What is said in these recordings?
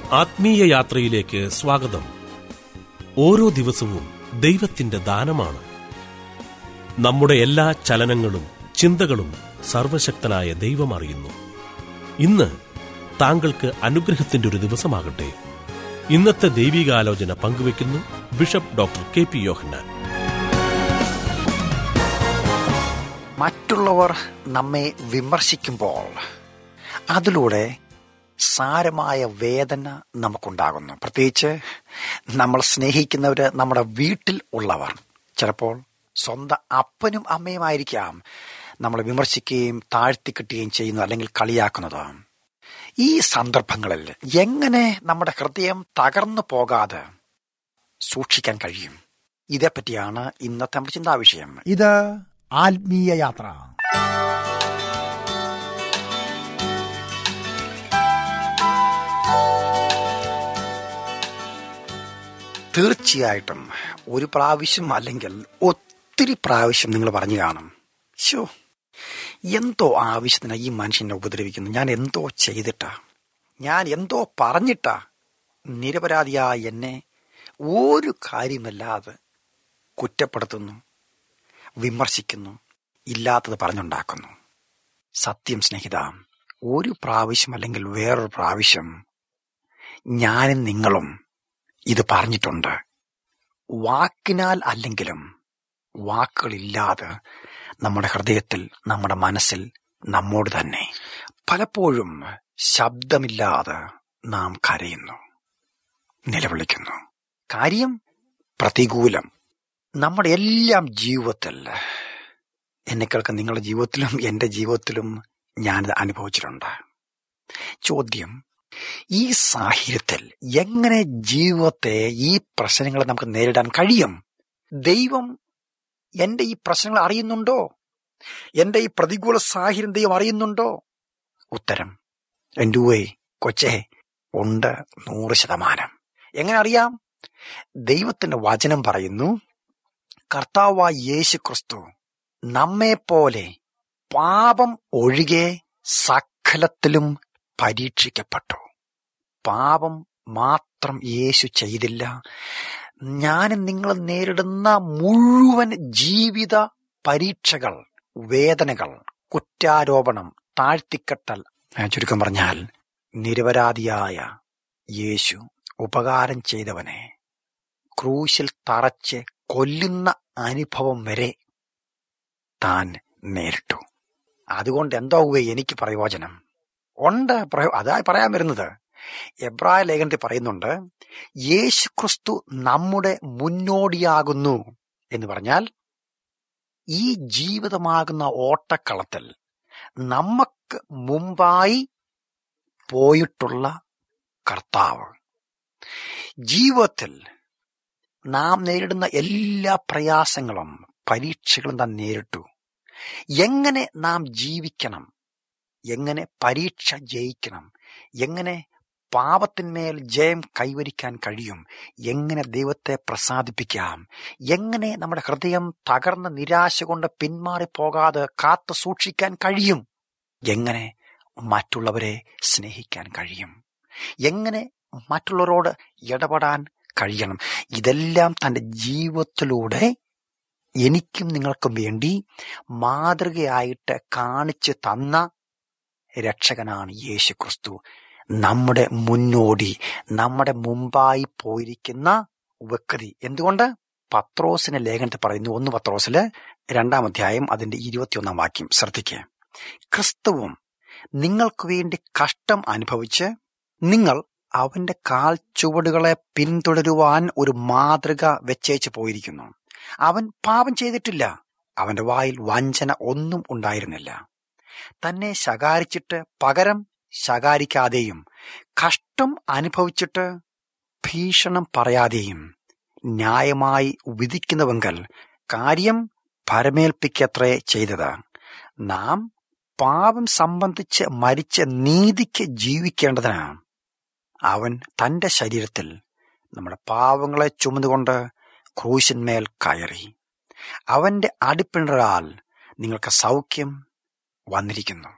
ആത്മീയ യാത്രയിലേക്ക് സ്വാഗതം ഓരോ ദിവസവും ദൈവത്തിന്റെ ദാനമാണ് നമ്മുടെ എല്ലാ ചലനങ്ങളും ചിന്തകളും സർവശക്തനായ ദൈവം അറിയുന്നു ഇന്ന് താങ്കൾക്ക് അനുഗ്രഹത്തിന്റെ ഒരു ദിവസമാകട്ടെ ഇന്നത്തെ ദൈവികാലോചന പങ്കുവയ്ക്കുന്നു bishop doctor K P Yohannan മറ്റുള്ളവർ നമ്മെ വിമർശിക്കുമ്പോൾ അതിലൂടെ സാരമായ വേദന നമുക്കുണ്ടാകുന്നു പ്രത്യേകിച്ച് നമ്മൾ സ്നേഹിക്കുന്നവര് നമ്മുടെ വീട്ടിൽ ഉള്ളവർ ചിലപ്പോൾ സ്വന്തം അപ്പനും അമ്മയും ആയിരിക്കാം നമ്മളെ വിമർശിക്കുകയും താഴ്ത്തിക്കിട്ടുകയും ചെയ്യുന്നത് അല്ലെങ്കിൽ കളിയാക്കുന്നത് ഈ സന്ദർഭങ്ങളിൽ എങ്ങനെ നമ്മുടെ ഹൃദയം തകർന്നു പോകാതെ സൂക്ഷിക്കാൻ കഴിയും ഇതേപ്പറ്റിയാണ് ഇന്നത്തെ നമ്മുടെ ചിന്താവിഷയം ഇത് ആത്മീയ യാത്ര തീർച്ചയായിട്ടും ഒരു പ്രാവശ്യം അല്ലെങ്കിൽ ഒത്തിരി പ്രാവശ്യം നിങ്ങൾ പറഞ്ഞു കാണും ശോ എന്തോ ആവശ്യത്തിന് ഈ മനുഷ്യനെ ഉപദ്രവിക്കുന്നു ഞാൻ എന്തോ ചെയ്തിട്ടാ ഞാൻ എന്തോ പറഞ്ഞിട്ടാ നിരപരാധിയായ എന്നെ ഒരു കാര്യമല്ലാതെ കുറ്റപ്പെടുത്തുന്നു വിമർശിക്കുന്നു ഇല്ലാത്തത് പറഞ്ഞുണ്ടാക്കുന്നു സത്യം സ്നേഹിത ഒരു പ്രാവശ്യം അല്ലെങ്കിൽ വേറൊരു പ്രാവശ്യം ഞാനും നിങ്ങളും ഇത് പറഞ്ഞിട്ടുണ്ട് വാക്കിനാൽ അല്ലെങ്കിലും വാക്കുകളില്ലാതെ നമ്മുടെ ഹൃദയത്തിൽ നമ്മുടെ മനസ്സിൽ നമ്മോട് തന്നെ പലപ്പോഴും ശബ്ദമില്ലാതെ നാം കരയുന്നു നിലവിളിക്കുന്നു കാര്യം പ്രതികൂലം നമ്മുടെ എല്ലാം ജീവിതത്തിൽ എന്നെ കേൾക്കുന്ന നിങ്ങളുടെ ജീവിതത്തിലും എൻ്റെ ജീവിതത്തിലും ഞാനിത് അനുഭവിച്ചിട്ടുണ്ട് ചോദ്യം ഈ സാഹചര്യത്തിൽ എങ്ങനെ ജീവിതത്തെ ഈ പ്രശ്നങ്ങളെ നമുക്ക് നേരിടാൻ കഴിയും ദൈവം എന്റെ ഈ പ്രശ്നങ്ങൾ അറിയുന്നുണ്ടോ എന്റെ ഈ പ്രതികൂല സാഹചര്യം ദൈവം അറിയുന്നുണ്ടോ ഉത്തരം എൻ്റെ ഉവേ കൊച്ചേ ഉണ്ട് നൂറ് ശതമാനം എങ്ങനെ അറിയാം ദൈവത്തിന്റെ വചനം പറയുന്നു കർത്താവായ യേശു ക്രിസ്തു നമ്മെപ്പോലെ പാപം ഒഴികെ സകലത്തിലും പരീക്ഷിക്കപ്പെട്ടു പാപം മാത്രം യേശു ചെയ്തില്ല ഞാൻ നിങ്ങൾ നേരിടുന്ന മുഴുവൻ ജീവിത പരീക്ഷകൾ വേദനകൾ കുറ്റാരോപണം താഴ്ത്തിക്കെട്ടൽ ഞാൻ ചുരുക്കം പറഞ്ഞാൽ നിരപരാധിയായ യേശു ഉപകാരം ചെയ്തവനെ ക്രൂശിൽ തറച്ച് കൊല്ലുന്ന അനുഭവം വരെ താൻ നേരിട്ടു അതുകൊണ്ട് എന്താവുക എനിക്ക് പ്രയോജനം ഉണ്ട് പ്രയോ അതായി പറയാൻ വരുന്നത് എബ്രായ ലേഖനത്തിൽ പറയുന്നുണ്ട് യേശു ക്രിസ്തു നമ്മുടെ മുന്നോടിയാകുന്നു എന്ന് പറഞ്ഞാൽ ഈ ജീവിതമാകുന്ന ഓട്ടക്കളത്തിൽ നമുക്ക് മുമ്പായി പോയിട്ടുള്ള കർത്താവ് ജീവിതത്തിൽ നാം നേരിടുന്ന എല്ലാ പ്രയാസങ്ങളും പരീക്ഷകളും നാം നേരിട്ടു എങ്ങനെ നാം ജീവിക്കണം എങ്ങനെ പരീക്ഷ ജയിക്കണം എങ്ങനെ പാപത്തിന്മേൽ ജയം കൈവരിക്കാൻ കഴിയും എങ്ങനെ ദൈവത്തെ പ്രസാദിപ്പിക്കാം എങ്ങനെ നമ്മുടെ ഹൃദയം തകർന്ന നിരാശ കൊണ്ട് പിന്മാറിപ്പോകാതെ കാത്തു സൂക്ഷിക്കാൻ കഴിയും എങ്ങനെ മറ്റുള്ളവരെ സ്നേഹിക്കാൻ കഴിയും എങ്ങനെ മറ്റുള്ളവരോട് ഇടപെടാൻ കഴിയണം ഇതെല്ലാം തന്റെ ജീവിതത്തിലൂടെ എനിക്കും നിങ്ങൾക്കും വേണ്ടി മാതൃകയായിട്ട് കാണിച്ചു തന്ന രക്ഷകനാണ് യേശു ക്രിസ്തു നമ്മുടെ മുന്നോടി നമ്മുടെ മുമ്പായി പോയിരിക്കുന്ന വ്യക്തി എന്തുകൊണ്ട് പത്രോസിന്റെ ലേഖനത്തിൽ പറയുന്നു ഒന്ന് പത്രോസില് രണ്ടാം അധ്യായം അതിന്റെ ഇരുപത്തിയൊന്നാം വാക്യം ശ്രദ്ധിക്കുക ക്രിസ്തുവും നിങ്ങൾക്ക് വേണ്ടി കഷ്ടം അനുഭവിച്ച് നിങ്ങൾ അവന്റെ കാൽ ചുവടുകളെ പിന്തുടരുവാൻ ഒരു മാതൃക വെച്ചേച്ചു പോയിരിക്കുന്നു അവൻ പാപം ചെയ്തിട്ടില്ല അവന്റെ വായിൽ വഞ്ചന ഒന്നും ഉണ്ടായിരുന്നില്ല തന്നെ ശകാരിച്ചിട്ട് പകരം ശകാരിക്കാതെയും കഷ്ടം അനുഭവിച്ചിട്ട് ഭീഷണം പറയാതെയും ന്യായമായി വിധിക്കുന്നവെങ്കിൽ കാര്യം പരമേൽപ്പിക്കത്രേ ചെയ്തത് നാം പാപം സംബന്ധിച്ച് മരിച്ച നീതിക്ക് ജീവിക്കേണ്ടതിന് അവൻ തന്റെ ശരീരത്തിൽ നമ്മുടെ പാവങ്ങളെ ചുമന്നുകൊണ്ട് ക്രൂശന്മേൽ കയറി അവന്റെ അടിപ്പിണറാൽ നിങ്ങൾക്ക് സൗഖ്യം വന്നിരിക്കുന്നു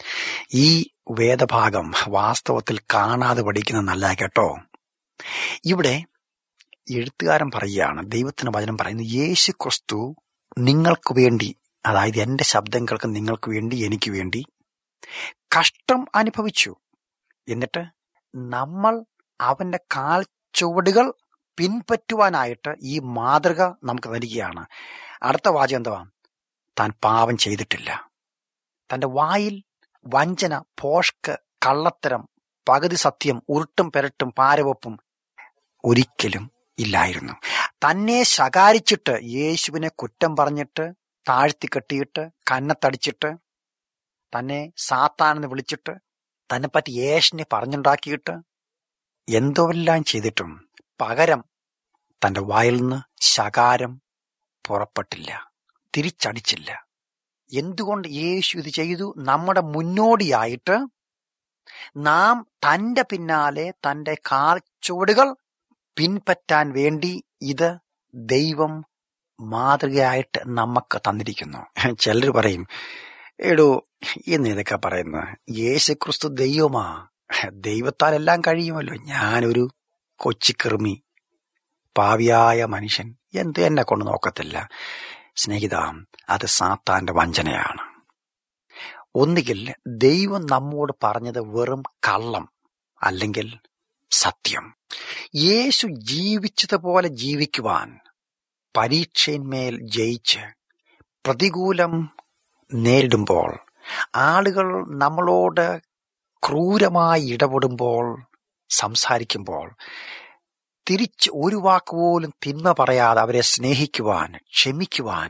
ഈ വേദഭാഗം വാസ്തവത്തിൽ കാണാതെ പഠിക്കുന്ന നല്ല കേട്ടോ ഇവിടെ എഴുത്തുകാരൻ പറയുകയാണ് ദൈവത്തിന്റെ വചനം പറയുന്നു യേശു ക്രിസ്തു നിങ്ങൾക്ക് വേണ്ടി അതായത് എന്റെ ശബ്ദം കേൾക്കുന്ന നിങ്ങൾക്ക് വേണ്ടി എനിക്ക് വേണ്ടി കഷ്ടം അനുഭവിച്ചു എന്നിട്ട് നമ്മൾ അവന്റെ കാൽ ചുവടുകൾ പിൻപറ്റുവാനായിട്ട് ഈ മാതൃക നമുക്ക് നൽകുകയാണ് അടുത്ത വാചകം എന്തുവാ താൻ പാപം ചെയ്തിട്ടില്ല തന്റെ വായിൽ വഞ്ചന പോഷ്ക്ക് കള്ളത്തരം പകുതി സത്യം ഉരുട്ടും പെരട്ടും പാരവപ്പും ഒരിക്കലും ഇല്ലായിരുന്നു തന്നെ ശകാരിച്ചിട്ട് യേശുവിനെ കുറ്റം പറഞ്ഞിട്ട് താഴ്ത്തി കെട്ടിയിട്ട് കന്നത്തടിച്ചിട്ട് തന്നെ സാത്താനെന്ന് വിളിച്ചിട്ട് തന്നെ പറ്റി യേശുനെ പറഞ്ഞുണ്ടാക്കിയിട്ട് എന്തെല്ലാം ചെയ്തിട്ടും പകരം തന്റെ വായിൽ നിന്ന് ശകാരം പുറപ്പെട്ടില്ല തിരിച്ചടിച്ചില്ല എന്തുകൊണ്ട് യേശു ഇത് ചെയ്തു നമ്മുടെ മുന്നോടിയായിട്ട് നാം തന്റെ പിന്നാലെ തന്റെ കാൽ ചുവടുകൾ പിൻപറ്റാൻ വേണ്ടി ഇത് ദൈവം മാതൃകയായിട്ട് നമുക്ക് തന്നിരിക്കുന്നു ചിലർ പറയും എടോ എന്ന് ഇതൊക്കെ പറയുന്നത് യേശു ക്രിസ്തു ദൈവമാ ദൈവത്താൽ എല്ലാം കഴിയുമല്ലോ ഞാനൊരു കൊച്ചിക്കിറുമി പാവിയായ മനുഷ്യൻ എന്ത് എന്നെ കൊണ്ട് നോക്കത്തില്ല സ്നേഹിത അത് സാത്താന്റെ വഞ്ചനയാണ് ഒന്നുകിൽ ദൈവം നമ്മോട് പറഞ്ഞത് വെറും കള്ളം അല്ലെങ്കിൽ സത്യം യേശു ജീവിച്ചതുപോലെ ജീവിക്കുവാൻ പരീക്ഷയിന്മേൽ ജയിച്ച് പ്രതികൂലം നേരിടുമ്പോൾ ആളുകൾ നമ്മളോട് ക്രൂരമായി ഇടപെടുമ്പോൾ സംസാരിക്കുമ്പോൾ തിരിച്ച് ഒരു വാക്കുപോലും തിന്മ പറയാതെ അവരെ സ്നേഹിക്കുവാൻ ക്ഷമിക്കുവാൻ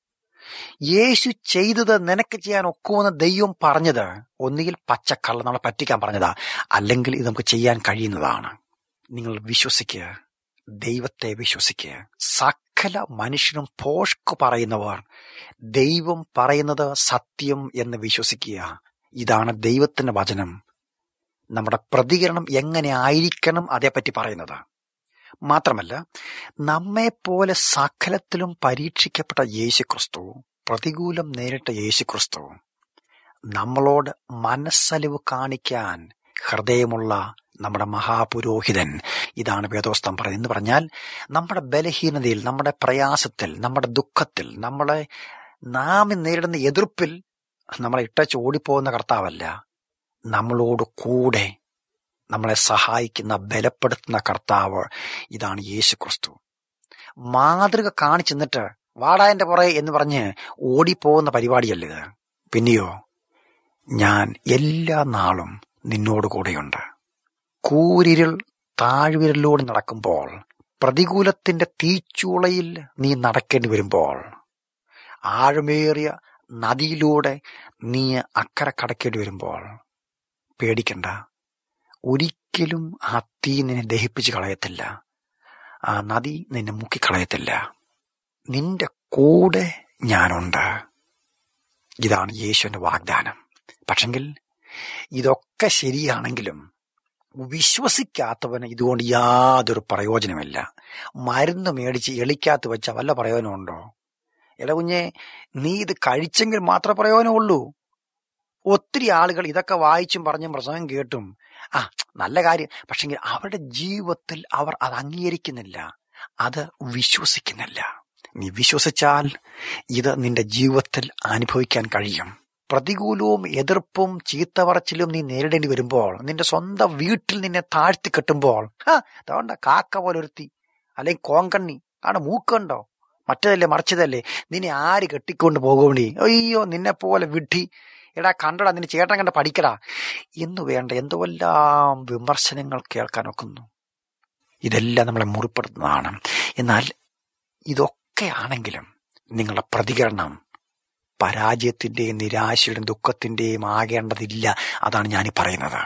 യേശു ചെയ്തത് നിനക്ക് ചെയ്യാൻ ഒക്കുമെന്ന് ദൈവം പറഞ്ഞത് ഒന്നുകിൽ പച്ചക്കള്ള നമ്മളെ പറ്റിക്കാൻ പറഞ്ഞതാ അല്ലെങ്കിൽ ഇത് നമുക്ക് ചെയ്യാൻ കഴിയുന്നതാണ് നിങ്ങൾ വിശ്വസിക്കുക ദൈവത്തെ വിശ്വസിക്കുക സകല മനുഷ്യനും പോഷ്കു പറയുന്നവർ ദൈവം പറയുന്നത് സത്യം എന്ന് വിശ്വസിക്കുക ഇതാണ് ദൈവത്തിന്റെ വചനം നമ്മുടെ പ്രതികരണം എങ്ങനെ ആയിരിക്കണം അതേപ്പറ്റി പറയുന്നത് മാത്രമല്ല നമ്മെപ്പോലെ സകലത്തിലും പരീക്ഷിക്കപ്പെട്ട യേശുക്രിസ്തു പ്രതികൂലം നേരിട്ട യേശുക്രിസ്തു നമ്മളോട് മനസ്സലിവ് കാണിക്കാൻ ഹൃദയമുള്ള നമ്മുടെ മഹാപുരോഹിതൻ ഇതാണ് വേദോസ്തം പറയുന്നത് എന്ന് പറഞ്ഞാൽ നമ്മുടെ ബലഹീനതയിൽ നമ്മുടെ പ്രയാസത്തിൽ നമ്മുടെ ദുഃഖത്തിൽ നമ്മളെ നാം നേരിടുന്ന എതിർപ്പിൽ നമ്മളെ ഇട്ടച്ച് ഓടിപ്പോകുന്ന കർത്താവല്ല നമ്മളോട് കൂടെ നമ്മളെ സഹായിക്കുന്ന ബലപ്പെടുത്തുന്ന കർത്താവ് ഇതാണ് യേശു ക്രിസ്തു മാതൃക കാണിച്ചെന്നിട്ട് വാടാ എന്റെ പുറകെ എന്ന് പറഞ്ഞ് ഓടിപ്പോകുന്ന പരിപാടിയല്ല ഇത് പിന്നെയോ ഞാൻ എല്ലാ നാളും നിന്നോട് കൂടെയുണ്ട് കൂരിരുൾ താഴ്വിരലിലൂടെ നടക്കുമ്പോൾ പ്രതികൂലത്തിന്റെ തീച്ചൂളയിൽ നീ നടക്കേണ്ടി വരുമ്പോൾ ആഴമേറിയ നദിയിലൂടെ നീ അക്കരെ കടക്കേണ്ടി വരുമ്പോൾ പേടിക്കണ്ട ഒരിക്കലും ആ തീ നിന്നെ ദഹിപ്പിച്ച് കളയത്തില്ല ആ നദി നിന്നെ മുക്കിക്കളയത്തില്ല നിന്റെ കൂടെ ഞാനുണ്ട് ഇതാണ് യേശുവിന്റെ വാഗ്ദാനം പക്ഷെങ്കിൽ ഇതൊക്കെ ശരിയാണെങ്കിലും വിശ്വസിക്കാത്തവന് ഇതുകൊണ്ട് യാതൊരു പ്രയോജനമില്ല മരുന്ന് മേടിച്ച് എളിക്കാത്ത വെച്ച വല്ല പ്രയോജനമുണ്ടോ എടാ കുഞ്ഞെ നീ ഇത് കഴിച്ചെങ്കിൽ മാത്രമേ പ്രയോജനമുള്ളൂ ഒത്തിരി ആളുകൾ ഇതൊക്കെ വായിച്ചും പറഞ്ഞും പ്രസംഗം കേട്ടും ആ നല്ല കാര്യം പക്ഷെങ്കിൽ അവരുടെ ജീവിതത്തിൽ അവർ അത് അംഗീകരിക്കുന്നില്ല അത് വിശ്വസിക്കുന്നില്ല നീ വിശ്വസിച്ചാൽ ഇത് നിന്റെ ജീവിതത്തിൽ അനുഭവിക്കാൻ കഴിയും പ്രതികൂലവും എതിർപ്പും ചീത്തപറച്ചിലും നീ നേരിടേണ്ടി വരുമ്പോൾ നിന്റെ സ്വന്തം വീട്ടിൽ നിന്നെ താഴ്ത്തി കെട്ടുമ്പോൾ ആ അതുകൊണ്ട് കാക്ക പോലൊരുത്തി അല്ലെങ്കിൽ കോങ്കണ്ണി ആണ് മൂക്കുണ്ടോ മറ്റതല്ലേ മറിച്ചതല്ലേ നിന്നെ ആര് കെട്ടിക്കൊണ്ട് പോകുമണി അയ്യോ നിന്നെ പോലെ വിഡ്ഢി എടാ കണ്ടടാ നിന്റെ ചേട്ടൻ കണ്ട പഠിക്കടാ എന്ന് വേണ്ട എന്തുവെല്ലാം വിമർശനങ്ങൾ കേൾക്കാൻ ഒക്കുന്നു ഇതെല്ലാം നമ്മളെ മുറിപ്പെടുത്തുന്നതാണ് എന്നാൽ ഇതൊക്കെ ആണെങ്കിലും നിങ്ങളുടെ പ്രതികരണം പരാജയത്തിന്റെയും നിരാശയുടെയും ദുഃഖത്തിന്റെയും ആകേണ്ടതില്ല അതാണ് ഞാൻ പറയുന്നത്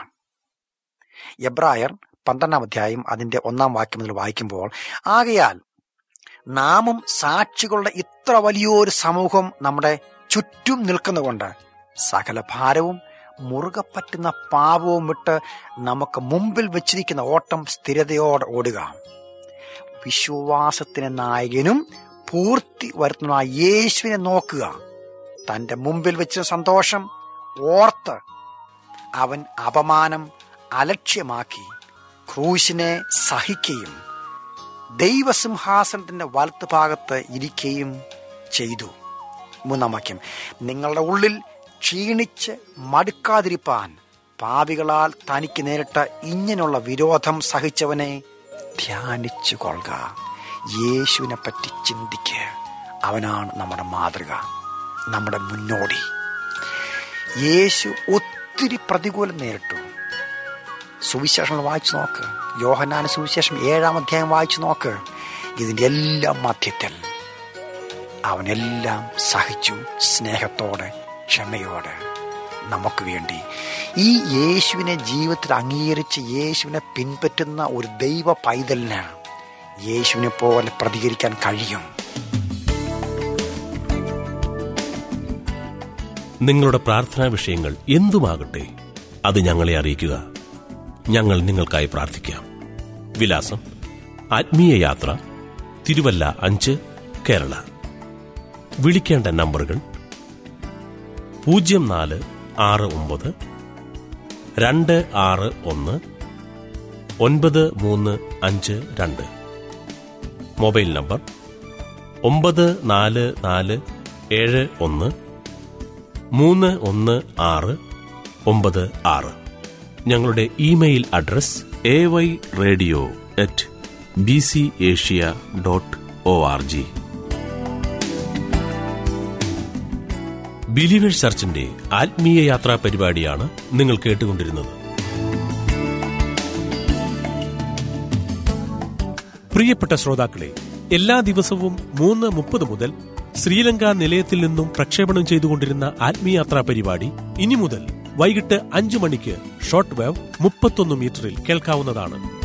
എബ്രായർ പന്ത്രണ്ടാം അധ്യായം അതിന്റെ ഒന്നാം വാക്യം മുതൽ വായിക്കുമ്പോൾ ആകയാൽ നാമും സാക്ഷികളുടെ ഇത്ര വലിയൊരു സമൂഹം നമ്മുടെ ചുറ്റും നിൽക്കുന്നുകൊണ്ട് സകല ഭാരവും മുറുകെ പറ്റുന്ന പാപവും വിട്ട് നമുക്ക് മുമ്പിൽ വെച്ചിരിക്കുന്ന ഓട്ടം സ്ഥിരതയോടെ ഓടുക വിശ്വാസത്തിന് നായകനും പൂർത്തി വരുത്തുന്ന യേശുവിനെ നോക്കുക തന്റെ മുമ്പിൽ വെച്ച സന്തോഷം ഓർത്ത് അവൻ അപമാനം അലക്ഷ്യമാക്കി ക്രൂശിനെ സഹിക്കുകയും ദൈവസിംഹാസനത്തിന്റെ വലത്ത് ഭാഗത്ത് ഇരിക്കുകയും ചെയ്തു മൂന്നാം വാക്യം നിങ്ങളുടെ ഉള്ളിൽ ക്ഷീണിച്ച് മടുക്കാതിരിപ്പാൻ പാപികളാൽ തനിക്ക് നേരിട്ട ഇങ്ങനെയുള്ള വിരോധം സഹിച്ചവനെ ധ്യാനിച്ചു കൊള്ളുക യേശുവിനെ പറ്റി ചിന്തിക്കുക അവനാണ് നമ്മുടെ മാതൃക നമ്മുടെ മുന്നോടി യേശു ഒത്തിരി പ്രതികൂലം നേരിട്ടു സുവിശേഷങ്ങൾ വായിച്ചു നോക്ക് യോഹനാന സുവിശേഷം ഏഴാം അധ്യായം വായിച്ചു നോക്ക് ഇതിൻ്റെ എല്ലാം മധ്യത്തിൽ അവനെല്ലാം സഹിച്ചു സ്നേഹത്തോടെ ക്ഷമയോടെ നമുക്ക് വേണ്ടി ഈ യേശുവിനെ ജീവിതത്തിൽ അംഗീകരിച്ച് യേശുവിനെ പിൻപറ്റുന്ന ഒരു ദൈവ പൈതലിന് യേശുവിനെ പോലെ പ്രതികരിക്കാൻ കഴിയും നിങ്ങളുടെ പ്രാർത്ഥനാ വിഷയങ്ങൾ എന്തുമാകട്ടെ അത് ഞങ്ങളെ അറിയിക്കുക ഞങ്ങൾ നിങ്ങൾക്കായി പ്രാർത്ഥിക്കാം വിലാസം ആത്മീയ യാത്ര തിരുവല്ല അഞ്ച് കേരള വിളിക്കേണ്ട നമ്പറുകൾ പൂജ്യം നാല് ആറ് ഒമ്പത് രണ്ട് ആറ് ഒന്ന് ഒൻപത് മൂന്ന് അഞ്ച് രണ്ട് മൊബൈൽ നമ്പർ ഒമ്പത് നാല് നാല് ഏഴ് ഒന്ന് മൂന്ന് ഒന്ന് ആറ് ഒമ്പത് ആറ് ഞങ്ങളുടെ email address A Y radio at B C Asia dot O R G believers ചർച്ചിന്റെ ആത്മീയ യാത്രാ പരിപാടിയാണ് നിങ്ങൾ കേട്ടുകൊണ്ടിരുന്നത് പ്രിയപ്പെട്ട ശ്രോതാക്കളെ എല്ലാ ദിവസവും മൂന്ന് മുപ്പത് മുതൽ ശ്രീലങ്ക നിലയത്തിൽ നിന്നും പ്രക്ഷേപണം ചെയ്തുകൊണ്ടിരുന്ന ആത്മീയാത്രാ പരിപാടി ഇനി മുതൽ വൈകിട്ട് അഞ്ചു മണിക്ക് ഷോർട്ട് വേവ് മുപ്പത്തൊന്ന് മീറ്ററിൽ കേൾക്കാവുന്നതാണ്